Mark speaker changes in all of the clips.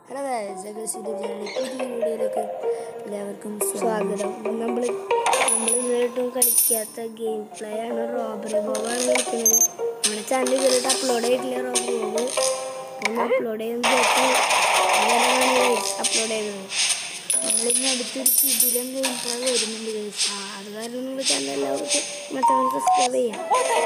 Speaker 1: Hello ജഗസിന്റെ പുതിയ വീഡിയോയിലേക്ക് എല്ലാവർക്കും സ്വാഗതം നമ്മൾ നമ്മൾ ഇതുവരെയായിട്ടും കളിക്കാത്ത ഗെയിം പ്ലേ ആണ് റോബറി ബോബാണ് കളിക്കുന്നത് നമ്മുടെ ചാനൽ ഇതുവരെയായിട്ട് അപ്ലോഡ് ചെയ്തിട്ടില്ല റോബറി ബോബ് ഒന്ന് അപ്ലോഡ് ചെയ്യുന്ന അപ്ലോഡ് ചെയ്യുന്നത് നമ്മളിന്ന് അടുത്തൊരു കിടിലം ഗെയിം പ്ലേ വരുന്നുണ്ട് guys. ആ അത് കാരണം നമ്മുടെ ചാനൽ എല്ലാവർക്കും മറ്റവൻ സബ്സ്ക്രൈബ് ചെയ്യാം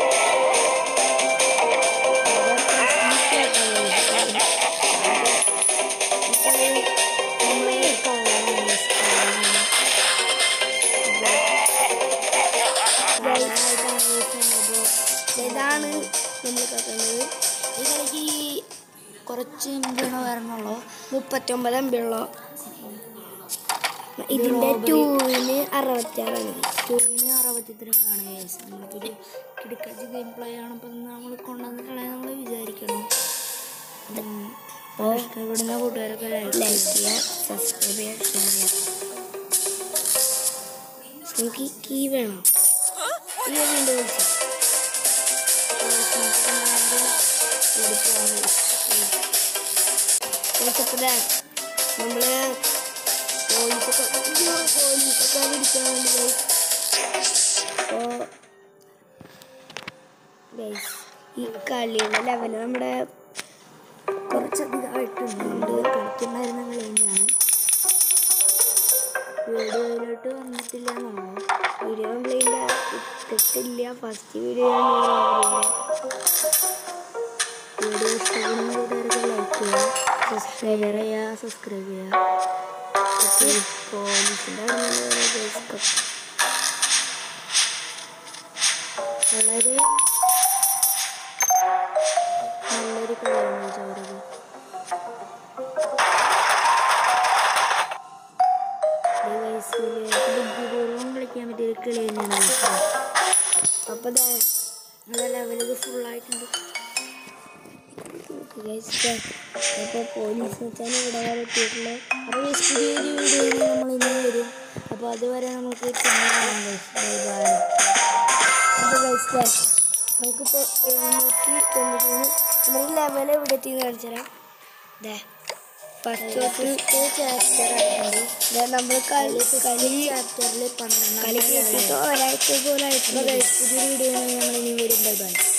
Speaker 1: ഇതാണ് നമ്മൾ കളിക്കുന്നത് ഈ കളിക്ക് കുറച്ച് എംബിണ വരണുള്ളൂ മുപ്പത്തൊമ്പത് എംബിയുള്ളൂ ഇതിൻ്റെ ടൂവിന് അറുപത്തിയാറാണ് ടൂവിന് അറുപത്തിത്രണ്ടാണ് കേസ് നമ്മൾക്കൊരു കിടക്കച്ച് ഗെയിം പ്ലേ ആണ് അപ്പം നമ്മൾ കൊണ്ടുവന്നിട്ടുള്ളത് നമ്മൾ വിചാരിക്കണം അപ്പോൾ ഇഷ്ടപ്പെടുന്ന കൂട്ടുകാരൊക്കെ ലൈക്ക് ചെയ്യുക സബ്സ്ക്രൈബ് ചെയ്യുക ഷെയർ ചെയ്യുക നമുക്ക് കീ വേണം കീ വീണ്ടും വിളിച്ചു വിളിച്ചപ്പോഴേ നമ്മള് പോലീസൊക്കെ അയ്യോ, പോലീസൊക്കെ പിടിക്കാൻ വേണ്ടി പോയി അപ്പോൾ ഗൈസ് ഈ കളിയുടെ ലെവല് നമ്മുടെ കുറച്ചധികമായിട്ടുണ്ട് കളിക്കുണ്ടായിരുന്ന കളി തന്നെയാണ് വീഡിയോയിലോട്ട് വന്നിട്ടില്ല നമ്മൾ വീഡിയോ കംപ്ലൈൻ്റ് ഇട്ടിട്ടില്ല ഫസ്റ്റ് വീഡിയോ വീഡിയോ ഇഷ്ടപ്പെടുന്ന കൂട്ടുകാരൊക്കെ ലൈക്ക് ചെയ്യുക സബ്സ്ക്രൈബ് ചെയ്യുക സബ്സ്ക്രൈബ് ചെയ്യുക പോലീസിൻ്റെ വളരെ നല്ലൊരു കളിയാണ് ചോറത് ബുദ്ധിപൂർവ്വം കളിക്കാൻ പറ്റിയ ഒരു കളി തന്നെയാണ് അപ്പോൾ നല്ല ലെവലിൽ ഫുള്ളായിട്ടുണ്ട് അപ്പോൾ പോലീസ് വെച്ചാൽ ഇവിടെ വരെ എത്തിയിട്ടുള്ളത് അപ്പോൾ ഈ പുതിയൊരു വീഡിയോയിൽ നമ്മൾ ഇന്ന് വരും അപ്പോൾ അതുവരെ നമുക്ക് പിന്നെ കാണാം ബൈ ബൈ അപ്പോൾ ഗൈസ് നമുക്കിപ്പോൾ എഴുന്നൂറ്റി തൊണ്ണൂറ്റി മൂന്ന് നമ്മൾ ലെവൽ എവിടെ എത്തിയെന്ന് കാണിച്ചുതരാം ദേ ഫസ്റ്റ് ചാപ്റ്റർ ആയിട്ടുണ്ട് നമ്മൾ കളി കളി ചാപ്റ്ററിൽ പന്ത്രണ്ട് കളി കേട്ടിട്ട് ഒരാഴ്ച പോലെ ആയിട്ടുണ്ട് പുതിയൊരു വീഡിയോ ഞങ്ങൾ ഇനി വരും ബൈ ബൈ